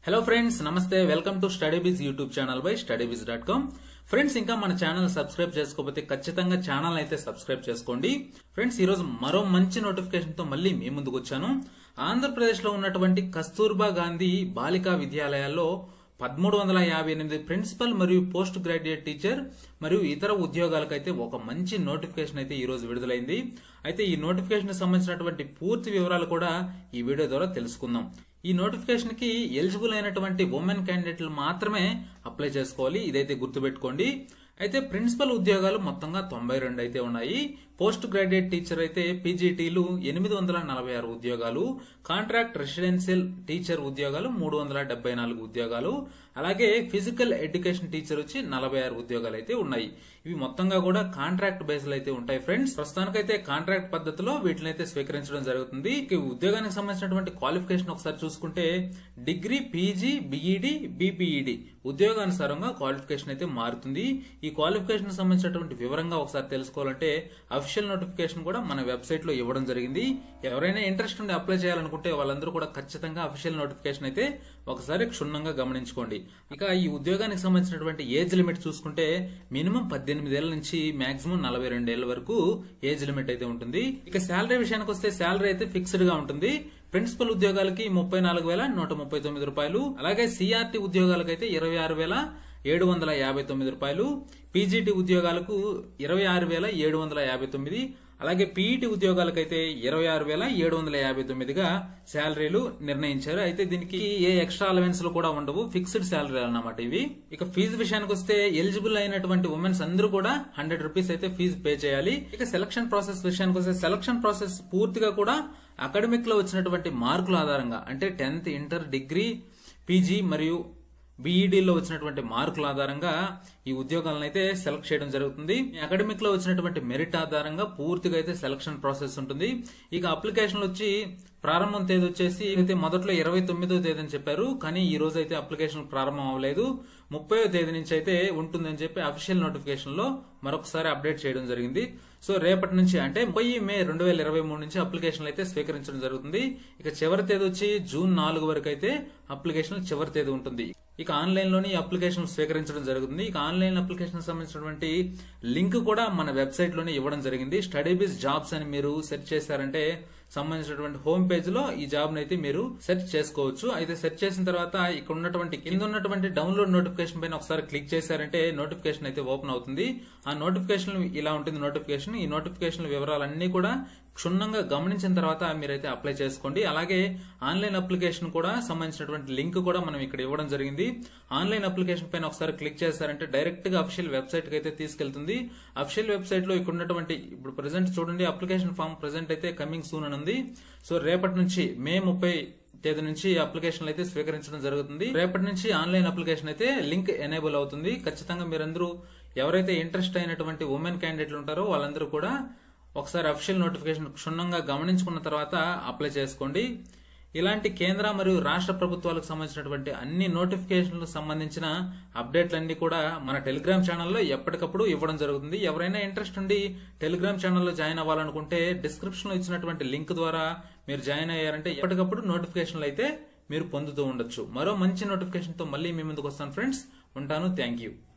hello friends నమస్తే welcome to study biz YouTube channel by study biz dot com friends ఇంకా మన channel subscribe చేసుకోకపోతే ఖచ్చితంగా ఛానల్ అయితే సబ్స్క్రైబ్ చేసుకోండి ఫ్రెండ్స్ ఈ రోజు మరో మంచి నోటిఫికేషన్ తో మళ్ళీ మీ ముందుకు వచ్చాను ఆంధ్రప్రదేశ్ లో ఉన్నటువంటి కస్తూర్బా గాంధీ బాలికా విద్యాలయాల్లో పదమూడు వందల యాభై ఎనిమిది ప్రిన్సిపల్ మరియు పోస్ట్ గ్రాడ్యుయేట్ టీచర్ మరియు ఇతర ఉద్యోగాలకైతే ఒక మంచి నోటిఫికేషన్ అయితే ఈ రోజు విడుదలైంది అయితే ఈ నోటిఫికేషన్ సంబంధించినటువంటి పూర్తి వివరాలు కూడా ఈ వీడియో ద్వారా తెలుసుకుందాం ఈ నోటిఫికేషన్ కి ఎలిజిబుల్ అయినటువంటి ఉమెన్ క్యాండిడేట్లు మాత్రమే అప్లై చేసుకోవాలి ఇదైతే గుర్తుపెట్టుకోండి అయితే ప్రిన్సిపల్ ఉద్యోగాలు మొత్తంగా తొంభై రెండు అయితే ఉన్నాయి పోస్ట్ గ్రాడ్యుయేట్ టీచర్ అయితే పీజీటీలు ఎనిమిది వందల నలభై ఆరు ఉద్యోగాలు కాంట్రాక్ట్ రెసిడెన్షియల్ టీచర్ ఉద్యోగాలు మూడు వందల డెబ్బై నాలుగు ఉద్యోగాలు అలాగే ఫిజికల్ ఎడ్యుకేషన్ టీచర్ వచ్చి నలభై ఆరు ఉద్యోగాలు అయితే ఉన్నాయి ఇవి మొత్తంగా కూడా కాంట్రాక్ట్ బేస్లు అయితే ఉంటాయి ఫ్రెండ్స్ ప్రస్తుతానికైతే కాంట్రాక్ట్ పద్ధతిలో వీటిని అయితే స్వీకరించడం జరుగుతుంది ఇక ఈ ఉద్యోగానికి సంబంధించినటువంటి క్వాలిఫికేషన్ ఒకసారి చూసుకుంటే డిగ్రీ పీజీ బిఈడి బీపీఈడి ఉద్యోగానుసారంగా క్వాలిఫికేషన్ అయితే మారుతుంది ఈ క్వాలిఫికేషన్ సంబంధించినటువంటి వివరంగా ఒకసారి తెలుసుకోవాలంటే అఫీషియల్ నోటిఫికేషన్ కూడా మన వెబ్సైట్ లో ఇవ్వడం జరిగింది ఎవరైనా ఇంట్రెస్ట్ ఉండి అప్లై చేయాలనుకుంటే వాళ్ళందరూ కూడా ఖచ్చితంగా అఫీషియల్ నోటిఫికేషన్ అయితే ఒకసారి క్షుణ్ణంగా గమనించుకోండి ఇక ఈ ఉద్యోగానికి సంబంధించినటువంటి ఏజ్ లిమిట్ చూసుకుంటే మినిమం పద్దెనిమిది ఏళ్ల నుంచి మాక్సిమం నలభై రెండు ఏళ్ల వరకు ఏజ్ లిమిట్ అయితే ఉంటుంది ఇక శాలరీ విషయానికి వస్తే శాలరీ అయితే ఫిక్స్డ్ గా ఉంటుంది ప్రిన్సిపల్ ఉద్యోగాలకి ముప్పై నాలుగు వేల నూట ముప్పై తొమ్మిది రూపాయలు అలాగే సిఆర్టీ ఉద్యోగాలకైతే ఇరవై ఆరు వేల ఏడు వందల యాభై తొమ్మిది రూపాయలు పీజీటీ ఉద్యోగాలకు ఇరవై ఆరు వేల ఏడు వందల యాభై తొమ్మిది అలాగే పీఈటీ ఉద్యోగాలకైతే ఇరవై ఆరు వేల ఏడు వందల యాభై తొమ్మిదిగా శాలరీలు నిర్ణయించారు అయితే దీనికి ఏ ఎక్స్ట్రా అలవెన్స్ లు కూడా ఉండవు ఫిక్స్డ్ శాలరీ అన్నమాట ఇవి ఇక ఫీజు విషయానికి వస్తే ఎలిజిబుల్ అయినటువంటి ఉమెన్స్ అందరూ కూడా హండ్రెడ్ రూపీస్ అయితే ఫీజు పే చేయాలి ఇక సెలక్షన్ ప్రాసెస్ విషయానికి వస్తే సెలక్షన్ ప్రాసెస్ పూర్తిగా కూడా అకాడమిక్ లో వచ్చినటువంటి మార్కుల ఆధారంగా అంటే టెన్త్ ఇంటర్ డిగ్రీ పీజీ మరియు బీఈడీలో వచ్చినటువంటి మార్కుల ఆధారంగా ఈ ఉద్యోగాలను అయితే సెలెక్ట్ చేయడం జరుగుతుంది అకాడమిక్ లో వచ్చినటువంటి మెరిట్ ఆధారంగా పూర్తిగా అయితే సెలక్షన్ ప్రాసెస్ ఉంటుంది ఇక అప్లికేషన్లు వచ్చి ప్రారంభం తేదీ వచ్చేసి అయితే మొదట్లో ఇరవై తొమ్మిదో తేదీ అని చెప్పారు కానీ ఈ రోజు అయితే అప్లికేషన్ ప్రారంభం అవ్వలేదు ముప్పై తేదీ నుంచి అయితే ఉంటుందని చెప్పి అఫీషియల్ నోటిఫికేషన్ లో మరొకసారి అప్డేట్ చేయడం జరిగింది సో రేపటి నుంచి అంటే ముప్పై మే రెండు వేల ఇరవై మూడు నుంచి అప్లికేషన్లు అయితే స్వీకరించడం జరుగుతుంది ఇక చివరి తేదీ వచ్చి జూన్ నాలుగు వరకు అయితే అప్లికేషన్ చివరి తేదీ ఉంటుంది ఇక ఆన్లైన్ లోని అప్లికేషన్ స్వీకరించడం జరుగుతుంది ఇక ఆన్లైన్ అప్లికేషన్ సంబంధించినటువంటి లింక్ కూడా మన వెబ్సైట్ లోనే ఇవ్వడం జరిగింది స్టడీ బిజ్ జాబ్స్ అని మీరు సెర్చ్ చేశారంటే సంబంధించినటువంటి హోమ్ పేజ్ లో ఈ జాబ్ అయితే మీరు సెర్చ్ చేసుకోవచ్చు అయితే సెర్చ్ చేసిన తర్వాత ఇక్కడ ఉన్నటువంటి కింద ఉన్నటువంటి డౌన్లోడ్ నోటిఫికేషన్ పైన ఒకసారి క్లిక్ చేశారంటే నోటిఫికేషన్ అయితే ఓపెన్ అవుతుంది ఆ నోటిఫికేషన్ ఇలా ఉంటుంది నోటిఫికేషన్ ఈ నోటిఫికేషన్ వివరాలన్నీ కూడా క్షుణ్ణంగా గమనించిన తర్వాత మీరైతే అప్లై చేసుకోండి అలాగే ఆన్లైన్ అప్లికేషన్ కూడా సంబంధించినటువంటి లింక్ కూడా మనం ఇక్కడ ఇవ్వడం జరిగింది ఆన్లైన్ అప్లికేషన్ పైన ఒకసారి క్లిక్ చేశారంటే డైరెక్ట్ గా అఫీషియల్ వెబ్సైట్ కి అయితే తీసుకెళ్తుంది అఫీషియల్ వెబ్సైట్ లో ఇక్కడ ఉన్నటువంటి ఇప్పుడు ప్రెసెంట్ చూడండి అప్లికేషన్ ఫామ్ ప్రెసెంట్ అయితే కమింగ్ సూన్ అని ఉంది సో రేపటి నుంచి మే ముప్పై తేదీ నుంచి అప్లికేషన్లు అయితే స్వీకరించడం జరుగుతుంది రేపటి నుంచి ఆన్లైన్ అప్లికేషన్ అయితే లింక్ ఎనేబుల్ అవుతుంది ఖచ్చితంగా మీరందరూ ఎవరైతే ఇంట్రెస్ట్ అయినటువంటి ఉమెన్ క్యాండిడేట్లు ఉంటారో వాళ్ళందరూ కూడా ఒకసారి అఫీషియల్ నోటిఫికేషన్ క్షుణ్ణంగా గమనించుకున్న తర్వాత అప్లై చేసుకోండి ఇలాంటి కేంద్ర మరియు రాష్ట్ర ప్రభుత్వాలకు సంబంధించినటువంటి అన్ని నోటిఫికేషన్లకు సంబంధించిన అప్డేట్లన్నీ కూడా మన టెలిగ్రామ్ ఛానల్లో ఎప్పటికప్పుడు ఇవ్వడం జరుగుతుంది ఎవరైనా ఇంట్రెస్ట్ ఉండి టెలిగ్రామ్ ఛానల్లో జాయిన్ అవ్వాలనుకుంటే డిస్క్రిప్షన్ లో ఇచ్చినటువంటి లింక్ ద్వారా మీరు జాయిన్ అయ్యారంటే ఎప్పటికప్పుడు నోటిఫికేషన్లు అయితే మీరు పొందుతూ ఉండొచ్చు మరో మంచి నోటిఫికేషన్ తో మళ్ళీ మీ ముందుకు వస్తాను ఫ్రెండ్స్ ఉంటాను థ్యాంక్ యూ